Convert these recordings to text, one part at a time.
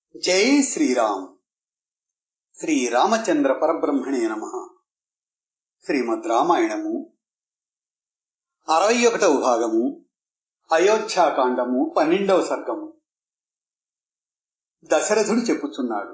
జై శ్రీరామ్ శ్రీ రామచంద్ర పరబ్రహ్మణే నమ శ్రీమద్ రామాయణము అరవై ఒకటవ భాగము అయోధ్యాకాండము పన్నెండవ సర్గము దశరథుడు చెప్పుచున్నాడు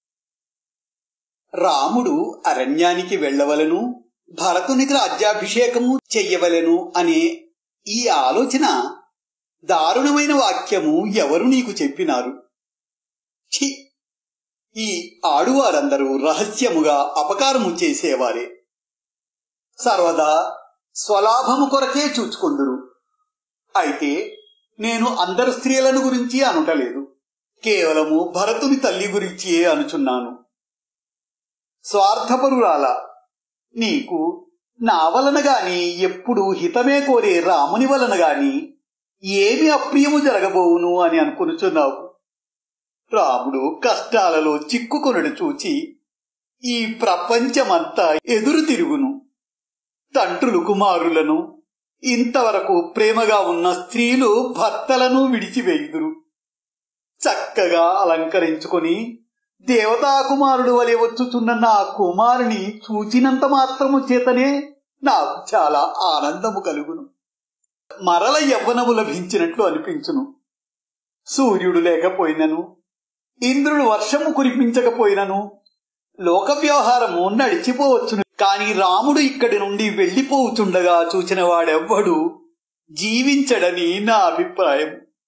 రాముడు అరణ్యానికి వెళ్ళవలను భరతునికి రాజ్యాభిషేకము చెయ్యవలెను అనే ఈ ఆలోచన దారుణమైన వాక్యము ఎవరు నీకు చెప్పినారు ఛీ ఈ ఆడువారందరూ రహస్యముగా అపకారము చేసేవారే సర్వదా స్వలాభము కొరకే చూచుకొందురు అయితే నేను అందరు స్త్రీలను గురించి అనుటలేదు కేవలము భరతుని తల్లి గురించియే అనుచున్నాను స్వార్థపరురాల నీకు నా వలన గాని ఎప్పుడు హితమే కోరే రాముని వలన గాని ఏమి అప్రియము జరగబోవును అని అనుకునుచున్నావు రాముడు కష్టాలలో చిక్కుకొనడు చూచి ఈ ప్రపంచమంతా ఎదురు తిరుగును తండ్రులు కుమారులను ఇంతవరకు ప్రేమగా ఉన్న స్త్రీలు భర్తలను విడిచివేయుదురు చక్కగా అలంకరించుకొని దేవతా కుమారుడు వలె వచ్చుచున్న నా కుమారుని చూచినంత మాత్రము చేతనే నాకు చాలా ఆనందము కలుగును మరల యవ్వనము లభించినట్లు అనిపించును సూర్యుడు లేకపోయినను ఇంద్రుడు వర్షము కురిపించకపోయినను లోక వ్యవహారము నడిచిపోవచ్చును కాని రాముడు ఇక్కడి నుండి వెళ్లిపోవుచుండగా చూచిన వాడెవ్వడు జీవించడని నా అభిప్రాయం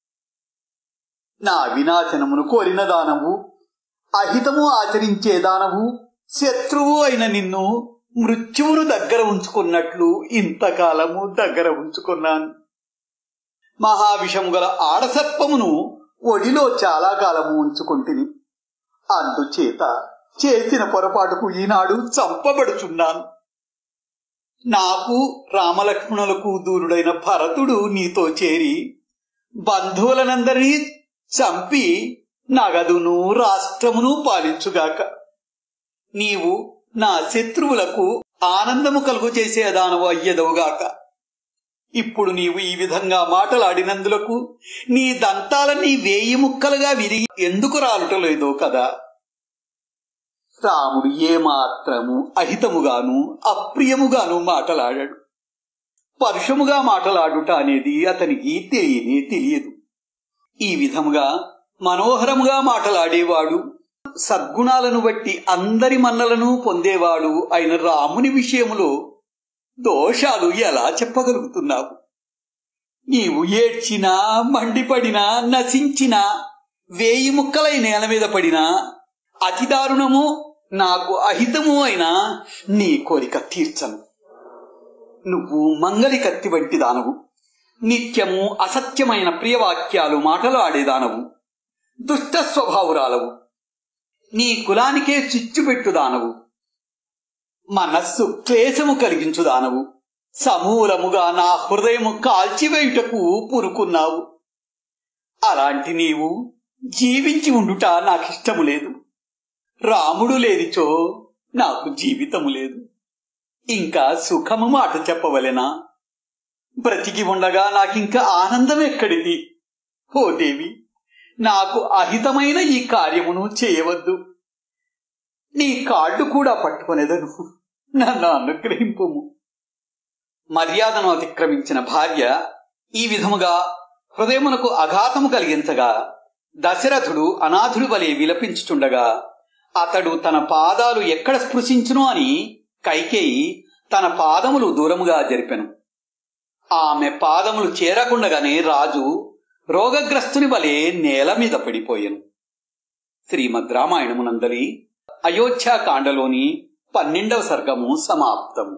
నా వినాశనమును కోరిన దానవు అహితము ఆచరించే దానవు శత్రువు అయిన నిన్ను మృత్యువును దగ్గర ఉంచుకున్నట్లు ఇంతకాలము దగ్గర ఉంచుకున్నాను మహావిషము గల ఆడసర్పమును ఒడిలో చాలా కాలము ఉంచుకుంటుని అందుచేత చేసిన పొరపాటుకు ఈనాడు చంపబడుచున్నాను నాకు రామలక్ష్మణులకు దూరుడైన భరతుడు నీతో చేరి బంధువులనందరినీ చంపి నగదును రాష్ట్రమును పాలించుగాక నీవు నా శత్రువులకు ఆనందము కలుగు చేసేదానవు అయ్యదవుగాక ఇప్పుడు నీవు ఈ విధంగా మాటలాడినందులకు నీ దంతాలన్నీ వేయి ముక్కలుగా విరిగి ఎందుకు రాలుటలేదో కదా రాముడు ఏమాత్రము అహితముగాను అప్రియముగాను మాటలాడాడు పరుషముగా మాటలాడుట అనేది అతనికి తెలియనే తెలియదు ఈ విధముగా మనోహరముగా మాటలాడేవాడు సద్గుణాలను బట్టి అందరి మన్నలను పొందేవాడు అయిన రాముని విషయములో దోషాలు ఎలా చెప్పగలుగుతున్నావు నీవు ఏడ్చినా మండిపడినా నశించినా వేయి ముక్కలై నేల మీద పడినా అతి దారుణము నాకు అహితము అయినా నీ కోరిక తీర్చను నువ్వు మంగలి కత్తి వంటి దానవు నిత్యము అసత్యమైన ప్రియవాక్యాలు మాటలు ఆడేదానవు దుష్ట స్వభావురాలవు నీ కులానికే చిచ్చుపెట్టు దానవు మనస్సు క్లేశము కలిగించు దానవు సమూలముగా నా హృదయము కాల్చివేయుటకు పురుకున్నావు అలాంటి నీవు జీవించి ఉండుట నాకిష్టము లేదు రాముడు లేనిచో నాకు జీవితము లేదు ఇంకా సుఖము మాట చెప్పవలెనా బ్రతికి ఉండగా నాకింక ఆనందం ఎక్కడిది ఓ దేవి నాకు అహితమైన ఈ కార్యమును చేయవద్దు నీ కాళ్ళు కూడా పట్టుకునేదను నన్ను అనుగ్రహింపుము మర్యాదను అతిక్రమించిన భార్య ఈ విధముగా హృదయమునకు అఘాతము కలిగించగా దశరథుడు అనాథుడు వలె విలపించుచుండగా అతడు తన పాదాలు ఎక్కడ స్పృశించును అని కైకేయి తన పాదములు దూరముగా జరిపెను ఆమె పాదములు చేరకుండగానే రాజు రోగగ్రస్తుని వలె నేల మీద పడిపోయాను శ్రీమద్ రామాయణమునందలి అయోధ్యాకాండలోని పన్నెండవ సర్గము సమాప్తము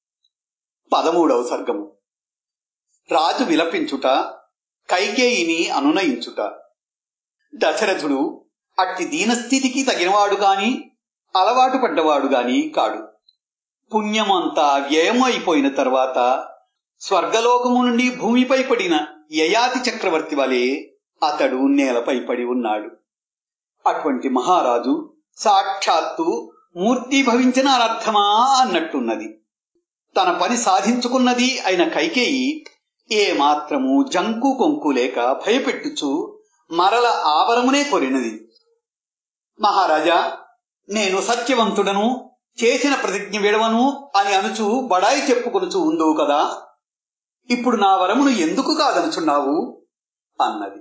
పదమూడవ సర్గము రాజు విలపించుట కైకేయిని అనునయించుట దశరథుడు అట్టి దీనస్థితికి తగినవాడు గాని అలవాటు పడ్డవాడు గాని కాడు పుణ్యమంతా వ్యయమైపోయిన తర్వాత స్వర్గలోకము నుండి భూమిపై పడిన యయాతి చక్రవర్తి వలె అతడు నేలపై పడి ఉన్నాడు అటువంటి మహారాజు సాక్షాత్తు మూర్తి భవించిన అనర్థమా అన్నట్టున్నది తన పని సాధించుకున్నది అయిన కైకేయి ఏ మాత్రము జంకు కొంకు లేక భయపెట్టుచు మరల ఆవరమునే కొరినది మహారాజా నేను సత్యవంతుడను చేసిన ప్రతిజ్ఞ విడవను అని అనుచు బడాయి చెప్పుకొనుచు ఉందువు కదా ఇప్పుడు నా వరమును ఎందుకు కాదనుచున్నావు అన్నది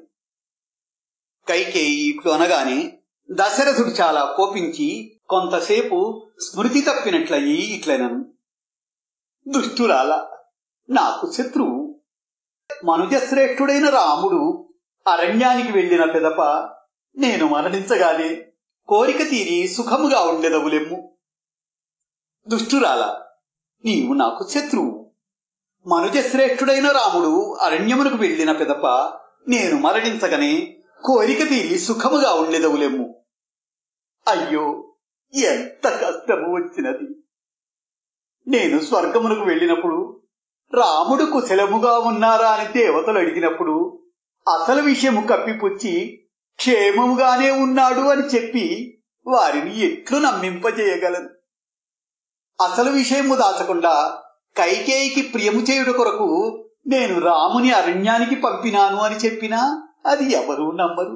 కైకేయి ఇట్లు అనగానే దశరథుడు చాలా కోపించి కొంతసేపు స్మృతి తప్పినట్లయి ఇట్లనను దుష్టురాల నాకు శత్రువు మనుజశ్రేష్ఠుడైన రాముడు అరణ్యానికి వెళ్లిన పెదప నేను మరణించగానే కోరిక తీరి సుఖముగా ఉండెదవులెమ్ము దుష్టురాల నీవు నాకు శత్రువు మనుజశ్రేష్ఠుడైన రాముడు అరణ్యమునకు వెళ్లిన పెదప నేను మరణించగనే కోరిక తీరి సుఖముగా ఉండెదవులెమ్ము అయ్యో ఎంత కష్టము వచ్చినది నేను స్వర్గమునకు వెళ్ళినప్పుడు రాముడు కుశలముగా ఉన్నారా అని దేవతలు అడిగినప్పుడు అసలు విషయము కప్పిపుచ్చి క్షేమముగానే ఉన్నాడు అని చెప్పి వారిని ఎట్లు నమ్మింపజేయగలను అసలు విషయము దాచకుండా కైకేయికి ప్రియము చేయుడు కొరకు నేను రాముని అరణ్యానికి పంపినాను అని చెప్పినా అది ఎవరూ నమ్మరు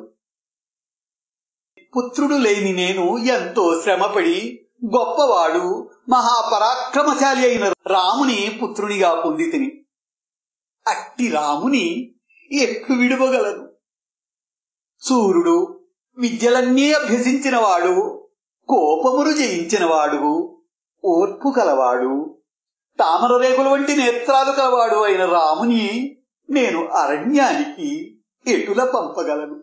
పుత్రుడు లేని నేను ఎంతో శ్రమపడి గొప్పవాడు మహాపరాక్రమశాలి అయిన రాముని పుత్రునిగా పొంది తిని అట్టి రాముని ఎట్లు విడువగలను సూర్యుడు విద్యలన్నీ అభ్యసించినవాడు కోపమును జయించినవాడు ఓర్పు కలవాడు తామర రేకుల వంటి నేత్రాలు కలవాడు అయిన రాముని నేను అరణ్యానికి ఎటుల పంపగలను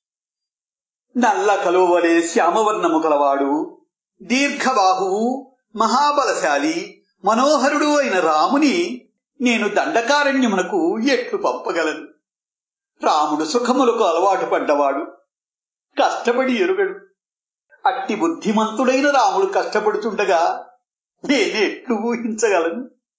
నల్ల కలువలే శ్యామవర్ణము కలవాడు దీర్ఘబాహువు మహాబలశాలి మనోహరుడు అయిన రాముని నేను దండకారణ్యమునకు ఎట్లు పంపగలను రాముడు సుఖములకు అలవాటు పడ్డవాడు కష్టపడి ఎరుగడు అట్టి బుద్ధిమంతుడైన రాముడు కష్టపడుతుండగా నేనెట్లు ఊహించగలను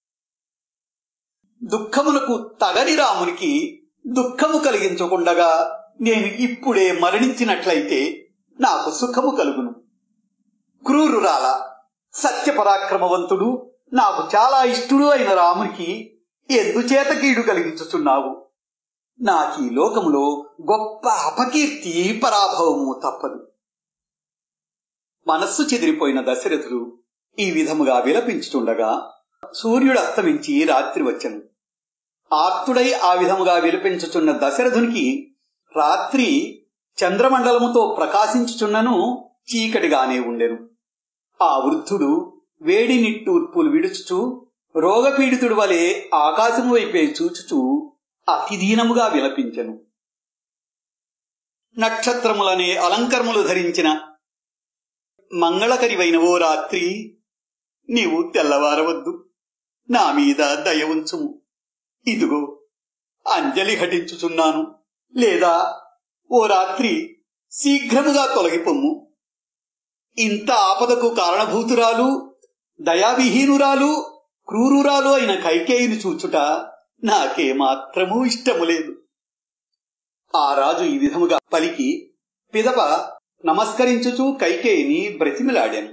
దుఃఖమునకు తగని రామునికి దుఃఖము కలిగించకుండగా నేను ఇప్పుడే మరణించినట్లయితే నాకు సుఖము కలుగును క్రూరురాల సత్యపరాక్రమవంతుడు నాకు చాలా ఇష్టుడు అయిన రామునికి ఎందుచేత కీడు కలిగించుచున్నావు నాకీ లోకములో గొప్ప అపకీర్తి పరాభవము తప్పదు మనస్సు చెదిరిపోయిన దశరథుడు ఈ విధముగా విలపించుచుండగా సూర్యుడు అస్తమించి రాత్రి వచ్చను ఆర్తుడై ఆ విధముగా విలపించుచున్న దశరథునికి రాత్రి చంద్రమండలముతో ప్రకాశించుచున్నను చీకటిగానే ఉండెను ఆ వృద్ధుడు వేడి నిట్టూర్పులు విడుచుచు రోగపీడితుడు వలె ఆకాశము వైపే చూచుచూ అతిదీనముగా విలపించెను నక్షత్రములనే అలంకరములు ధరించిన మంగళకరివైన ఓ రాత్రి నీవు తెల్లవారవద్దు నా మీద దయ ఉంచుము ఇదిగో అంజలి ఘటించుచున్నాను లేదా ఓ రాత్రి శీఘ్రముగా తొలగిపొమ్ము ఇంత ఆపదకు కారణభూతురాలు దయావిహీనురాలు క్రూరురాలు అయిన కైకేయిని చూచుట నాకేమాత్రమూ ఇష్టము లేదు ఆ రాజు ఈ విధముగా పలికి పిదప నమస్కరించుచూ కైకేయిని బ్రతిమిలాడాను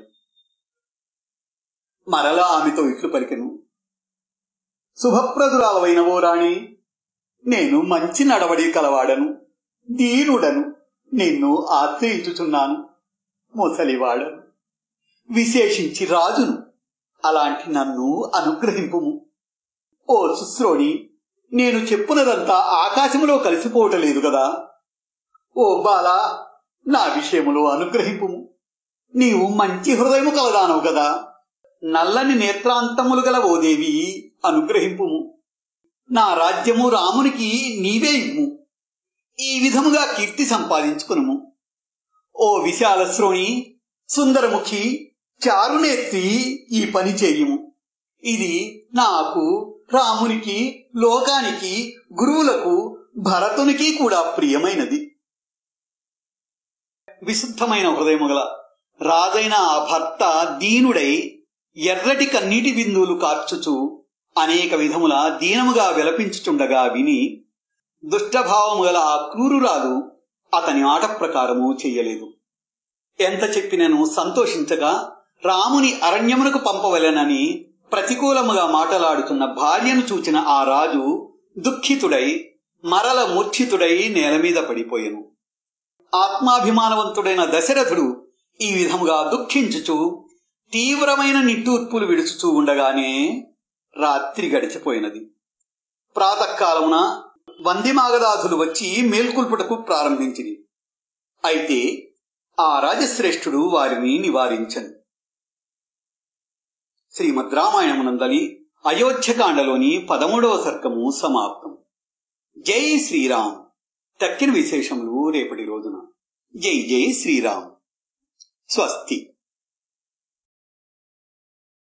మరలా ఆమెతో ఇట్లు పలికెను శుభప్రదురాలవైన ఓ రాణి నేను మంచి నడవడి కలవాడను దీనుడను నిన్ను ఆశ్రయించుచున్నాను ముసలివాడను విశేషించి రాజును అలాంటి నన్ను అనుగ్రహింపుము ఓ శుశ్రోణి నేను చెప్పునదంతా ఆకాశములో కలిసిపోవటలేదు కదా ఓ బాలా నా విషయములో అనుగ్రహింపుము నీవు మంచి హృదయము కలదానవు కదా నల్లని నేత్రాంతములు గల ఓ దేవి అనుగ్రహింపుము నా రాజ్యము రామునికి నీవే ఇమ్ము ఈ విధముగా కీర్తి సంపాదించుకునుము ఓ విశాల శ్రోణి సుందరముఖి చారునేత్రి ఈ పని చేయుము ఇది నాకు రామునికి లోకానికి గురువులకు భరతునికి కూడా ప్రియమైనది విశుద్ధమైన హృదయము గల రాజైన ఆ భర్త దీనుడై ఎర్రటి కన్నీటి బిందువులు కార్చుచు అనేక విధముల దీనముగా విలపించుచుండగా విని దుష్టభావము గల ఆ క్రూరురాలు అతని ఆట ప్రకారము చెయ్యలేదు ఎంత చెప్పినను సంతోషించగా రాముని అరణ్యమునకు పంపవలెనని ప్రతికూలముగా మాటలాడుతున్న భార్యను చూచిన ఆ రాజు దుఃఖితుడై మరల మూర్ఛితుడై నేల మీద పడిపోయెను ఆత్మాభిమానవంతుడైన దశరథుడు ఈ విధముగా దుఃఖించుచు తీవ్రమైన నిట్టూర్పులు విడుచుచూ ఉండగానే రాత్రి గడిచిపోయినది ప్రాతకాలమున వందిమాగదాధులు వచ్చి మేల్కొల్పుటకు ప్రారంభించింది అయితే ఆ రాజశ్రేష్ఠుడు వారిని నివారించను శ్రీమద్ రామాయణమునందలి అయోధ్యకాండలోని పదమూడవ సర్గము సమాప్తం జై శ్రీరామ్ తక్కిన విశేషములు రేపటి రోజున జై జై శ్రీరామ్ స్వస్తి